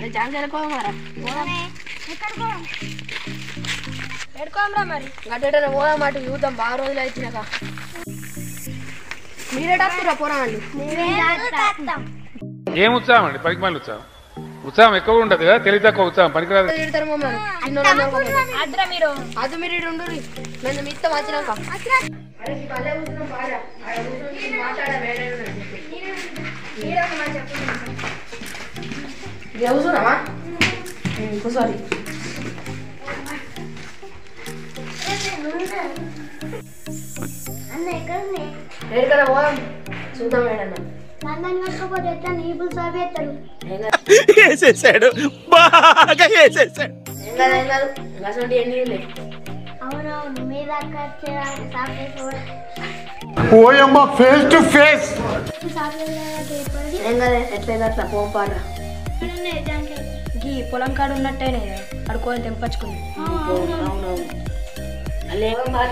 జాంకాయలు కోమారా పెట్టుకోమరా మరి గడ్డ పోదాం మాట చూద్దాం బాగా రోజులు వచ్చినాక మీరేటస్తురా పోరామండి ఏం ఉత్సాహం అండి పనికి మళ్ళీ ఉత్సాహం ఉత్సాహం ఎక్కువ ఉండదు కదా తెలివి తక్కువ ఉత్సాహం పనికిరాదు తిడతారు మమ్మల్ని చిన్నోళ్ళందరూ మమ్మల్ని. అద్రా మీరు అది మీరు ఇటు ఉండు మేము మిత్తం వచ్చినాక అరే ఈ పల్లె కూర్చున్నాం బాగా ఆడ కూర్చొని మాట్లాడే వేరే కూర్చున్నావా కూర్చోరి అన్న ఎక్కడ రేడు కదా పోదాం చూద్దాం వేడన్నా నందని కట్టుకోపోతే ఎట్లా నీపులు సరిపెత్తారు వేసేసాడు బాగా వేసేసాడు ఏం కాదు ఏం కాదు ఇంకా అసలు ఎన్ని లేదు అవునవును మీ దాకా సాఫ్ట్వేర్ కూడా ఓయమ్మ ఫేస్ టు ఫేస్ సాఫ్ట్వేర్ ఏర్పడి ఏం కాదు ఎట్లయితే అట్లా పోం పాడరా ఈ పొలం కాడు ఉన్నట్టేనే అడుకోని తెంపచ్చుకుంది అవునవును అల్లే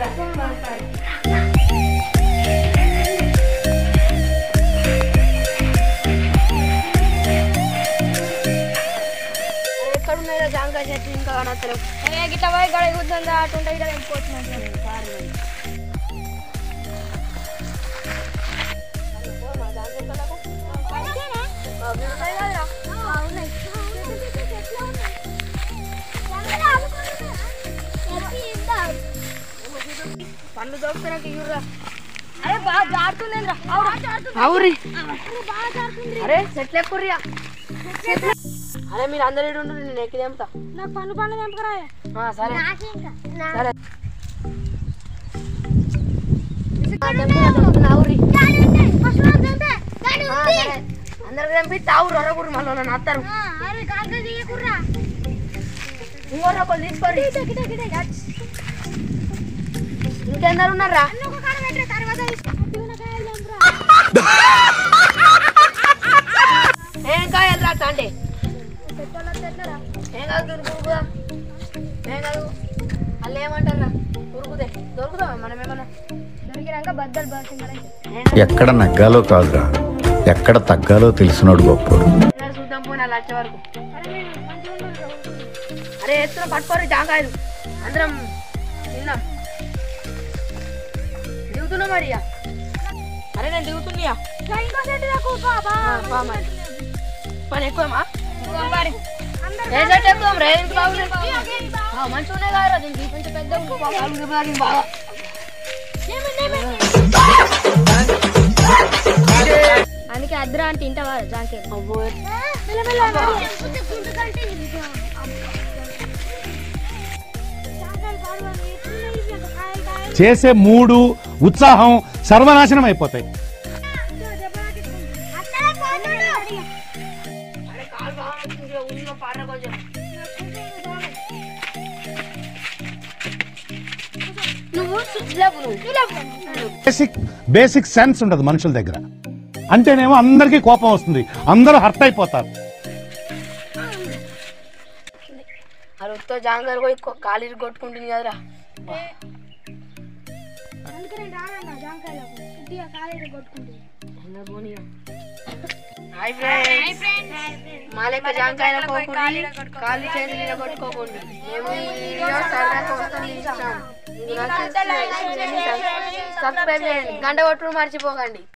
ఎక్కడ ఉన్నాయో జాంకాయ చెట్లు ఇంకా కడతారు ఏ గిట్ల పోయి గడ కూర్చుందా అటు ఉంటే ఇక్కడ తెంపుకోవచ్చు పండ్లు దొరుకుతున్నాక ఇవ్వరా అరే బాగా జారుతుందేంద్రా అవురి అరే చెట్లు ఎక్కుర్రియా అరే మీరు అందరు ఈడ ఉండు నేను ఎక్కి తెంపుతా నాకు పన్ను పన్ను తెంపకరా ఆ, సరే సరే ఆ, తెంపుతున్నా, తెంపుతున్నా, అవురి ఆ, సరే. అందరికి తెంపి తావురు అరగురు మళ్ళీ నన్ను అత్తారు ఇంకోరు ఒకరు తీసుకోరి ఇంకెందరు ఉన్నారా ఏం కాయాలి రా అంటే ఏం కాదు దొరుకుదా ఏం కాదు వాళ్ళు ఏమంటారా దొరుకుదే దొరుకుదా మనం ఏమన్నా దొరికినాక బద్దలు బాగా ఎక్కడ నగ్గాలో కాదురా ఎక్కడ తగ్గాలో తెలిసినోడు గొప్పోడు ఏదో చూద్దాం పోయినా లక్ష వరకు అరే ఎత్తున పట్టుకోరు జాంకాయలు అందరం తిందాం దిగుతున్నా మరి ఇక. అరే నేను దిగుతున్నా పని ఎక్కువమా ఏ చెట్టు ఎక్కువ రే ఇంత బాగుంది మంచిగా ఉన్నాయి కదా దీనికి కొంచెం పెద్ద ఉంది. బాగా కాలు బాగా బాగా అందుకే అద్రా అంటే తింటావా జాంకే అబ్బో చేసే మూడు ఉత్సాహం సర్వనాశనం అయిపోతాయి అరే కాలు బాగా నొస్తుంది. ఉన్న పాట కొంచెం నువ్వు లేవు నువ్వు బేసిక్ బేసిక్ సెన్స్ ఉండదు మనుషుల దగ్గర అంటేనేమో అందరికీ కోపం వస్తుంది అందరూ హర్ట్ అయిపోతారు అది ఉత్త జాంగారు పోయి కొ- కాలు ఇరుగు కొట్టుకుంటుంది కదరా ఇంకా పోనీ ఇక. హాయ్ ఫ్రెండ్స్ మా లెక్క జాంకాయలు కోకుండా కాళ్ళు చేతులు ఇలా కొట్టుకోకుండా మేము ఈ వీడియో సరదా కోసం తీస్తాం మీకు నచ్చితే లైక్ చేయండి, సబ్స్క్రైబ్ చేయండి గంట కొట్టుడు మర్చిపోకండి